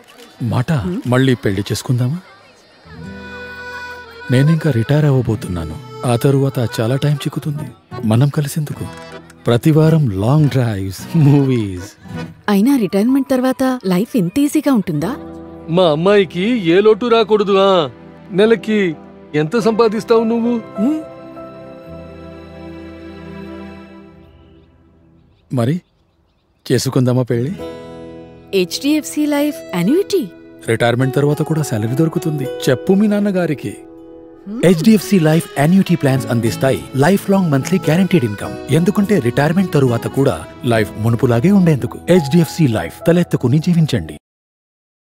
మాట మళ్ళీ పెళ్లి చేసుకుందామా నేనింకా రిటైర్ అవ్వబోతున్నాను ఆ తరువాత చాలా టైం చిక్కుతుంది మనం కలిసేందుకు ప్రతి వారం లాంగ్ డ్రైవ్స్ మూవీస్ అయినా రిటైర్మెంట్ తర్వాత లైఫ్ ఇంత ఈజీగా ఉంటుందా మా అమ్మాయికి ఏ లోటు రాకూడదు ఆ నెలకి ఎంత సంపాదిస్తావు నువ్వు ఉం? మరి చేసుకుందామా పెళ్లి హెచ్డిఎఫ్సి లైఫ్ అన్యూటీ రిటైర్మెంట్ తర్వాత కూడా సాలరీ దొరుకుతుంది చెప్పు మీ నాన్నగారికి హెచ్డిఎఫ్సి లైఫ్ యాన్యుటీ ప్లాన్స్ అందిస్తాయి life long monthly guaranteed income ఎందుకంటే రిటైర్మెంట్ తరువాత కూడా లైఫ్ మునుపులాగే ఉండేందుకు హెచ్డిఎఫ్సి లైఫ్ తలెత్తుకుని జీవించండి